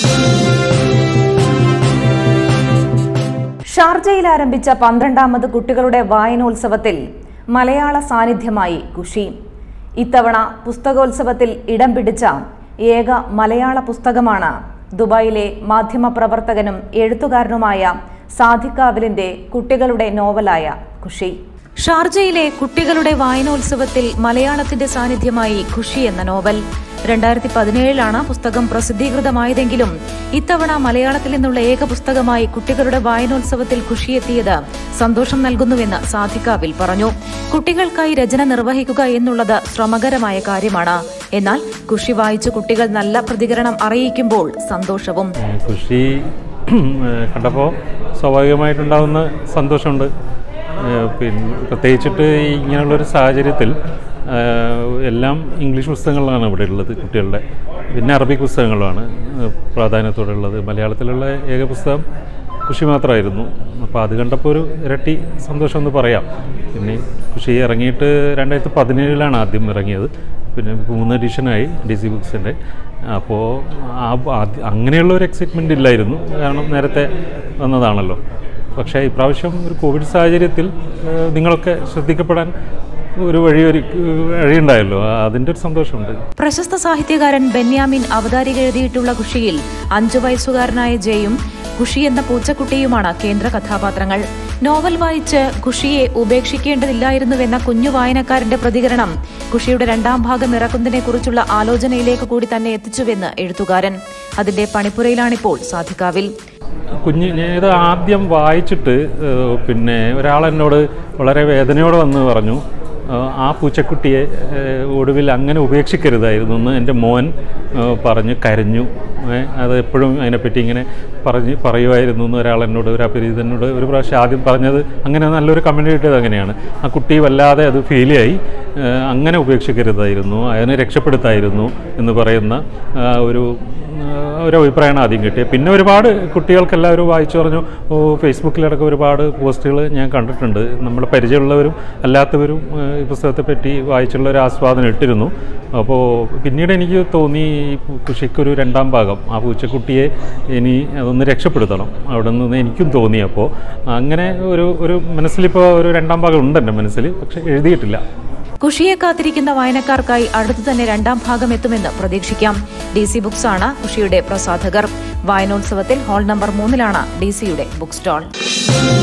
ഷാർജയിൽ ആരംഭിച്ച പന്ത്രണ്ടാമത് കുട്ടികളുടെ വായനോത്സവത്തിൽ മലയാള സാന്നിധ്യമായി ഖുഷി ഇത്തവണ പുസ്തകോത്സവത്തിൽ ഇടം പിടിച്ച ഏക മലയാള പുസ്തകമാണ് ദുബായിലെ മാധ്യമപ്രവർത്തകനും എഴുത്തുകാരനുമായ സാധിക്കാവിലിന്റെ കുട്ടികളുടെ നോവലായ ഖുഷി ഷാർജയിലെ കുട്ടികളുടെ വായനോത്സവത്തിൽ മലയാളത്തിന്റെ സാന്നിധ്യമായി ഖുഷി എന്ന നോവൽ രണ്ടായിരത്തി പതിനേഴിലാണ് പുസ്തകം പ്രസിദ്ധീകൃതമായതെങ്കിലും ഇത്തവണ മലയാളത്തിൽ നിന്നുള്ള ഏക പുസ്തകമായി കുട്ടികളുടെ വായനോത്സവത്തിൽ ഖുഷിയെത്തിയത് സന്തോഷം നൽകുന്നുവെന്ന് സാധിക്കാവിൽ പറഞ്ഞു കുട്ടികൾക്കായി രചന നിർവഹിക്കുക എന്നുള്ളത് ശ്രമകരമായ കാര്യമാണ് എന്നാൽ ഖുഷി വായിച്ച് കുട്ടികൾ നല്ല പ്രതികരണം അറിയിക്കുമ്പോൾ സന്തോഷവും കൃഷി കണ്ടപ്പോൾ സ്വാഭാവികമായിട്ടുണ്ടാകുന്ന സന്തോഷമുണ്ട് ഏഹ് പിന്നെ പ്രത്യേകിച്ചിട്ട് ഈ ഇങ്ങനെയുള്ളൊരു സാഹചര്യത്തിൽ ഏഹ് എല്ലാം ഇംഗ്ലീഷ് പുസ്തകങ്ങളാണ് ഇവിടെ ഉള്ളത് കുട്ടികളുടെ പിന്നെ അറബിക് പുസ്തകങ്ങളാണ് ഏഹ് പ്രാധാന്യത്തോടെ ഉള്ളത് മലയാളത്തിലുള്ള ഏക പുസ്തകം കൃഷി മാത്രമായിരുന്നു അപ്പോൾ അത് കണ്ടപ്പോൾ ഒരു ഇരട്ടി സന്തോഷം എന്ന് പറയാം പിന്നെ കൃഷി ഇറങ്ങിയിട്ട് രണ്ടായിരത്തി പതിനേഴിലാണ് ആദ്യം ഇറങ്ങിയത് പിന്നെ മൂന്ന് എഡിഷനായി ഡി സി ബുക്സിൻ്റെ അപ്പോൾ ആ ആദ്യ- അങ്ങനെയുള്ള ഒരു എക്സൈറ്റ്മെൻ്റ് ഇല്ലായിരുന്നു കാരണം നേരത്തെ വന്നതാണല്ലോ പക്ഷേ ഇപ്രാവശ്യം ഒരു കോവിഡ് സാഹചര്യത്തിൽ ഏഹ്, നിങ്ങളൊക്കെ ശ്രദ്ധിക്കപ്പെടാൻ ഒരു വഴി ഒരു വഴിയുണ്ടായല്ലോ അതിൻ്റെ ഒരു സന്തോഷമുണ്ട് പ്രശസ്ത സാഹിത്യകാരൻ ബെന്യാമിൻ അവതാരിക എഴുതിയിട്ടുള്ള ഖുഷിയിൽ അഞ്ചു വയസ്സുകാരനായ ജയും ഖുഷി എന്ന പൂച്ചക്കുട്ടിയുമാണ് കേന്ദ്ര കഥാപാത്രങ്ങൾ നോവൽ വായിച്ച് ഖുഷിയെ ഉപേക്ഷിക്കേണ്ടതില്ലായിരുന്നുവെന്ന കുഞ്ഞു വായനക്കാരന്റെ പ്രതികരണം ഖുഷിയുടെ രണ്ടാം ഭാഗം ഇറക്കുന്നതിനെക്കുറിച്ചുള്ള ആലോചനയിലേക്ക് കൂടി തന്നെ എത്തിച്ചുവെന്ന് എഴുത്തുകാരൻ അതിന്റെ പണിപ്പുരയിലാണിപ്പോൾ സാധിക്കാവിൽ കുഞ്ഞ് ഞാൻ ഇത് ആദ്യം വായിച്ചിട്ട് ഏഹ്, പിന്നെ ഒരാൾ എന്നോട് വളരെ വേദനയോടെ വന്ന് പറഞ്ഞു ഏഹ്, ആ പൂച്ചക്കുട്ടിയെ ഏഹ്, ഒടുവിൽ അങ്ങനെ ഉപേക്ഷിക്കരുതായിരുന്നു എന്ന് എൻ്റെ മോൻ ഏഹ്, പറഞ്ഞ് കരഞ്ഞു ഏഹ്, അത് എപ്പോഴും അതിനെപ്പറ്റി ഇങ്ങനെ പറഞ്ഞ് പറയുമായിരുന്നു എന്ന് ഒരാൾ എന്നോട് ഒരു അപരിചിതനോട് ഒരു പ്രാവശ്യം ആദ്യം പറഞ്ഞത് അങ്ങനെ നല്ലൊരു കമൻറ്റ് കിട്ടിയത് അങ്ങനെയാണ് ആ കുട്ടി വല്ലാതെ അത് ഫീലായി ഏഹ്, അങ്ങനെ ഉപേക്ഷിക്കരുതായിരുന്നു അതിനെ രക്ഷപ്പെടുത്തായിരുന്നു എന്ന് പറയുന്ന ആ, ഒരു ആഹ് ഒരു അഭിപ്രായമാണ് ആദ്യം കിട്ടിയത് പിന്നെ ഒരുപാട് കുട്ടികൾക്ക് എല്ലാവരും വായിച്ചു പറഞ്ഞു ഓ ഫേസ്ബുക്കിലടക്കം ഒരുപാട് പോസ്റ്റുകൾ ഞാൻ കണ്ടിട്ടുണ്ട് നമ്മുടെ പരിചയമുള്ളവരും അല്ലാത്തവരും ആഹ് ഈ പുസ്തകത്തെ പറ്റി വായിച്ചുള്ള ഒരു ആസ്വാദനം ഇട്ടിരുന്നു അപ്പോൾ പിന്നീട് എനിക്ക് തോന്നി ഈ കൃഷിക്കൊരു രണ്ടാം ഭാഗം ആ പൂച്ചക്കുട്ടിയെ ഇനി അതൊന്ന് രക്ഷപ്പെടുത്തണം അവിടെ നിന്ന് എനിക്കും തോന്നി അപ്പോൾ അങ്ങനെ ഒരു ഒരു മനസ്സിലിപ്പോൾ ഒരു രണ്ടാം ഭാഗം ഉണ്ട് എൻ്റെ മനസ്സിൽ പക്ഷേ എഴുതിയിട്ടില്ല ഖുഷിയെ കാത്തിരിക്കുന്ന വായനക്കാർക്കായി അടുത്തു തന്നെ രണ്ടാം ഭാഗം എത്തുമെന്ന് പ്രതീക്ഷിക്കാം ഡി സി ബുക്സ് ആണ് ഖുഷിയുടെ പ്രസാധകർ വായനോത്സവത്തിൽ ഹാൾ നമ്പർ മൂന്നിലാണ് ഡി സിയുടെ ബുക്ക് സ്റ്റാൾ